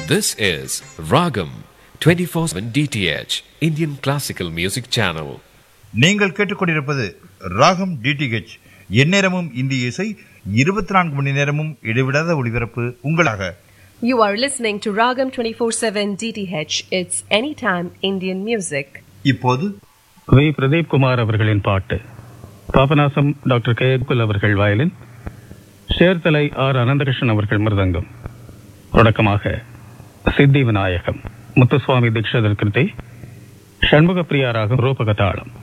This is Ragam 24/7 DTH Indian Classical Music Channel. நீங்கள் கேட்டுக்கொண்டிருப்பது ராகம் டிடிஹெச் எந்நேரமும் இந்திய இசை இருபத்தி நான்கு மணி நேரமும் இடைவிடாத ஒளிபரப்பு உங்களாக You are listening to Ragam 24/7 DTH. It's anytime Indian music. இப்போது வி பிரதீப் குமார் அவர்களின் பாட்டு பாபநாசம் டாக்டர் கே குல் அவர்கள் வயலின் சேர்த்தலை ஆர் அனந்தகிருஷ்ணன் அவர்கள் மிருதங்கம் தொடக்கமாக சித்தி விநாயகம் முத்துசுவாமி தீட்சிதர் கிருதி ஷண்முக பிரியாராக ரூபகதாளம்